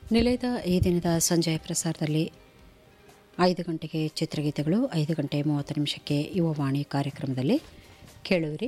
ನಿಲಯದ ಈ ದಿನದ ಸಂಜೆಯ ಪ್ರಸಾರದಲ್ಲಿ ಐದು ಗಂಟೆಗೆ ಚಿತ್ರಗೀತೆಗಳು ಐದು ಗಂಟೆ ಮೂವತ್ತು ನಿಮಿಷಕ್ಕೆ ಯುವವಾಣಿ ಕಾರ್ಯಕ್ರಮದಲ್ಲಿ ಕೇಳುವಿರಿ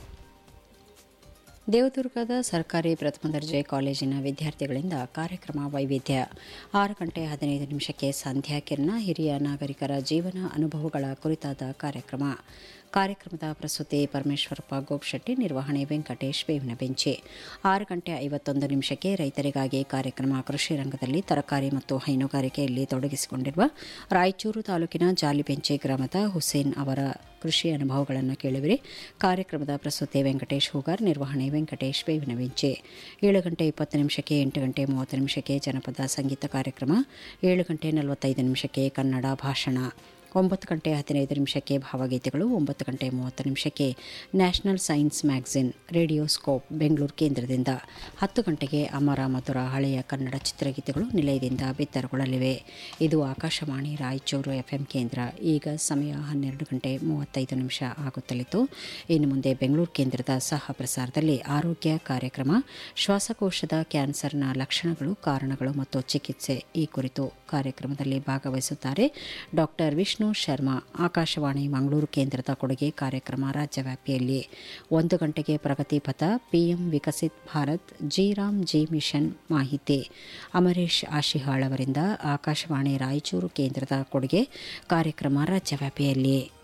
ದೇವದುರ್ಗದ ಸರ್ಕಾರಿ ಪ್ರಥಮ ದರ್ಜೆ ಕಾಲೇಜಿನ ವಿದ್ಯಾರ್ಥಿಗಳಿಂದ ಕಾರ್ಯಕ್ರಮ ವೈವಿಧ್ಯ ಆರು ಗಂಟೆ ಹದಿನೈದು ನಿಮಿಷಕ್ಕೆ ಸಂಧ್ಯಾ ಕಿರಣ ಹಿರಿಯ ನಾಗರಿಕರ ಜೀವನ ಅನುಭವಗಳ ಕುರಿತಾದ ಕಾರ್ಯಕ್ರಮ ಕಾರ್ಯಕ್ರಮದ ಪ್ರಸ್ತುತಿ ಪರಮೇಶ್ವರಪ್ಪ ಗೋಪ್ಶೆಟ್ಟಿ ನಿರ್ವಹಣೆ ವೆಂಕಟೇಶ್ ಬೇವಿನ ಬೆಂಚಿ ಆರು ಗಂಟೆ ಐವತ್ತೊಂದು ನಿಮಿಷಕ್ಕೆ ರೈತರಿಗಾಗಿ ಕಾರ್ಯಕ್ರಮ ಕೃಷಿ ರಂಗದಲ್ಲಿ ತರಕಾರಿ ಮತ್ತು ಹೈನುಗಾರಿಕೆಯಲ್ಲಿ ತೊಡಗಿಸಿಕೊಂಡಿರುವ ರಾಯಚೂರು ತಾಲೂಕಿನ ಜಾಲಿಬೆಂಚಿ ಗ್ರಾಮದ ಹುಸೇನ್ ಅವರ ಕೃಷಿ ಅನುಭವಗಳನ್ನು ಕೇಳುವಿರಿ ಕಾರ್ಯಕ್ರಮದ ಪ್ರಸ್ತುತಿ ವೆಂಕಟೇಶ್ ಹೂಗಾರ್ ನಿರ್ವಹಣೆ ವೆಂಕಟೇಶ್ ಬೇವಿನ ಬೆಂಚಿ ಏಳು ಗಂಟೆ ಇಪ್ಪತ್ತು ನಿಮಿಷಕ್ಕೆ ಎಂಟು ಗಂಟೆ ಮೂವತ್ತು ನಿಮಿಷಕ್ಕೆ ಜನಪದ ಸಂಗೀತ ಕಾರ್ಯಕ್ರಮ ಏಳು ಗಂಟೆ ನಲವತ್ತೈದು ನಿಮಿಷಕ್ಕೆ ಕನ್ನಡ ಭಾಷಣ ಒಂಬತ್ತು ಗಂಟೆ ಹದಿನೈದು ನಿಮಿಷಕ್ಕೆ ಭಾವಗೀತೆಗಳು ಒಂಬತ್ತು ಗಂಟೆ ಮೂವತ್ತು ನಿಮಿಷಕ್ಕೆ national science magazine radio scope Bengaluru ಕೇಂದ್ರದಿಂದ ಹತ್ತು ಗಂಟೆಗೆ ಅಮರ ಮಧುರ ಹಳೆಯ ಕನ್ನಡ ಚಿತ್ರಗೀತೆಗಳು ನಿಲಯದಿಂದ ಬಿತ್ತರಗೊಳ್ಳಲಿವೆ ಇದು ಆಕಾಶವಾಣಿ ರಾಯಚೂರು ಎಫ್ಎಂ ಕೇಂದ್ರ ಈಗ ಸಮಯ ಹನ್ನೆರಡು ಗಂಟೆ ಮೂವತ್ತೈದು ನಿಮಿಷ ಆಗುತ್ತಲಿತ್ತು ಇನ್ನು ಮುಂದೆ ಬೆಂಗಳೂರು ಕೇಂದ್ರದ ಸಹ ಪ್ರಸಾರದಲ್ಲಿ ಆರೋಗ್ಯ ಕಾರ್ಯಕ್ರಮ ಶ್ವಾಸಕೋಶದ ಕ್ಯಾನ್ಸರ್ನ ಲಕ್ಷಣಗಳು ಕಾರಣಗಳು ಮತ್ತು ಚಿಕಿತ್ಸೆ ಈ ಕುರಿತು ಕಾರ್ಯಕ್ರಮದಲ್ಲಿ ಭಾಗವಹಿಸುತ್ತಾರೆ ಡಾಕ್ಟರ್ ವಿಷ್ಣು ಶರ್ಮಾ ಆಕಾಶವಾಣಿ ಮಂಗಳೂರು ಕೇಂದ್ರದ ಕೊಡುಗೆ ಕಾರ್ಯಕ್ರಮ ರಾಜ್ಯವ್ಯಾಪಿಯಲ್ಲಿ ಒಂದು ಗಂಟೆಗೆ Pragati Patha PM Viksit Bharat G Ram G mission ಮಾಹಿತಿ ಅಮರೇಶ್ ಆಶಿಹಾಳ್ ಅವರಿಂದ ಆಕಾಶವಾಣಿ ರಾಯಚೂರು ಕೇಂದ್ರದ ಕೊಡುಗೆ ಕಾರ್ಯಕ್ರಮ ರಾಜ್ಯವ್ಯಾಪಿಯಲ್ಲಿ